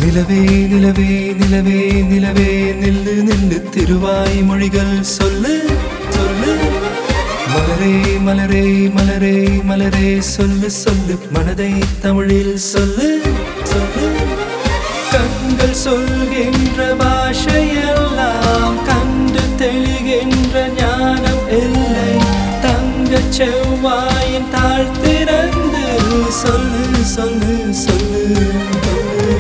நிலவே நிலவே நிலவே நிலவே நில்லு நில்லு திருவாய் மொழிகள் சொல்லு சொல்லு மலரே மலரே மலரே மலரே சொல்லு சொல்லு மனதை தமிழில் சொல்லு சொல்லு கண்கள் சொல்கின்ற பாஷையெல்லாம் கண்டு தெளிகின்ற ஞானம் இல்லை தங்கச் செவ்வாயின் தாழ் திறந்து சொல்லு சொல்லு சொல்லு சொல்லு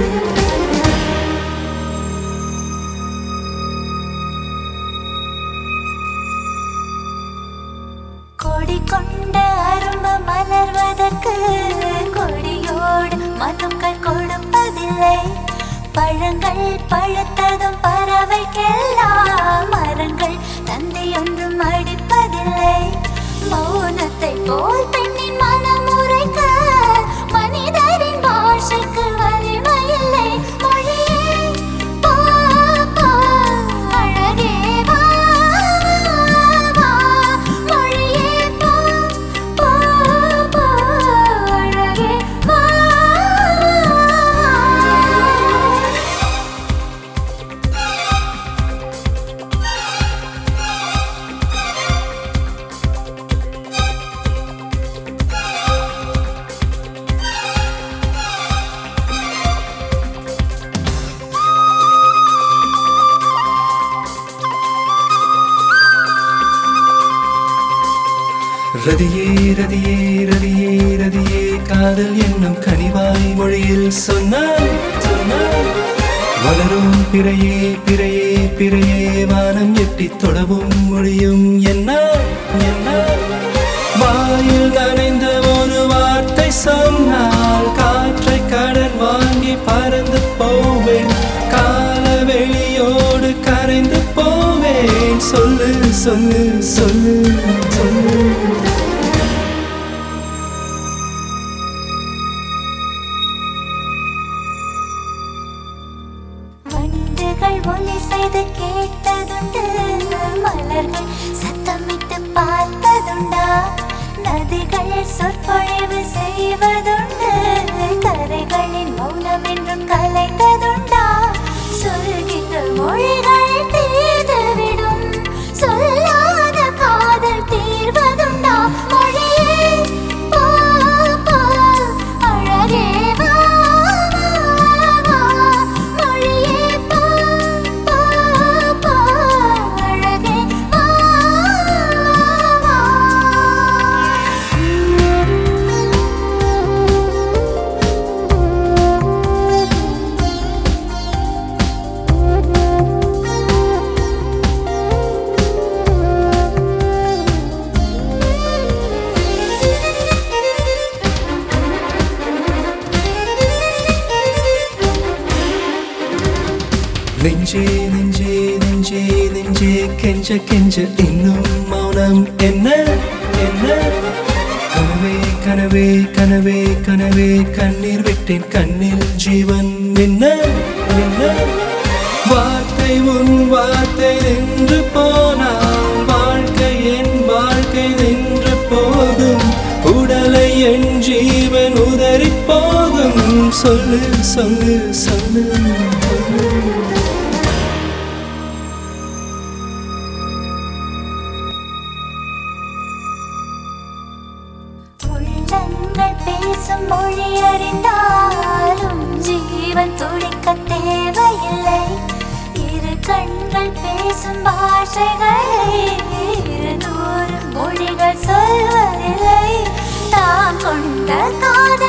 கொடி கொண்ட அரும்பு மலர்வதற்கு கொடியோடு மதுக்கள் கொடுப்பதில்லை பழங்கள் பழுத்ததும் பறவைக்கெல்லாம் மரங்கள் தந்தை ஒன்றும் அடிப்பதில்லை மௌனத்தை போல் பெண்ணின் மனம் உரைக்க மனிதரின் பாஷைக்கு வலிமையில்லை மொழியே போ போ அழகே வா வா மொழியே போ போ போ அழகே வா ரதியே ரதியே ரதியே ரதியே காதல் என்னும் கனிவாய் மொழியில் சொன்னாய் சொன்னாய் வளரும் பிறையே பிறையே பிறையே வானம் எட்டி தொடவும் மொழியும் என்ன என்ன வாயில் நனைந்த ஒரு வார்த்தை சொன்னால் காற்றை கடன் வாங்கி பறந்து போவேன் கால வெளியோடு கரைந்து போவேன் சொல்லு சொல்லு சொல்லு சொல்லு வண்டுகள் ஒலி செய்து கேட்டதுண்டு மலர்கள் சத்தமிட்டு பார்த்ததுண்டா நதிகள் சொற்பொழிவு செய்வதுண்டு கரைகளின் மௌனம் என்றும் கலைந்ததுண்டா சொல்கின்ற மொழிகள் தீர்ந்துவிடும் சொல்லாத காதல் தீர்வதுண்டா மொழியே போ போ அழகே வா வா மொழியே போ போ போ அழகே வா நெஞ்சே நெஞ்சே நெஞ்சே நெஞ்சே கெஞ்ச கெஞ்ச இன்னும் மௌனம் என்ன என்ன கனவே கனவே கனவே கனவே கண்ணீர் விட்டேன் கண்ணில் ஜீவன் என்ன என்ன வார்த்தை உன் வார்த்தை நின்று போனால் வாழ்க்கை என் வாழ்க்கை நின்று போகும் உடலை என் ஜீவன் உதறி போகும் சொல்லு சொல்லு சொல்லு சொல்லு உள்ளங்கள் பேசும் மொழி அறிந்தாலும் ஜீவன் துடிக்க தேவையில்லை இரு கண்கள் பேசும் பாஷைகளை இருநூறு மொழிகள் சொல்வதில்லை தான் கொண்ட காதல்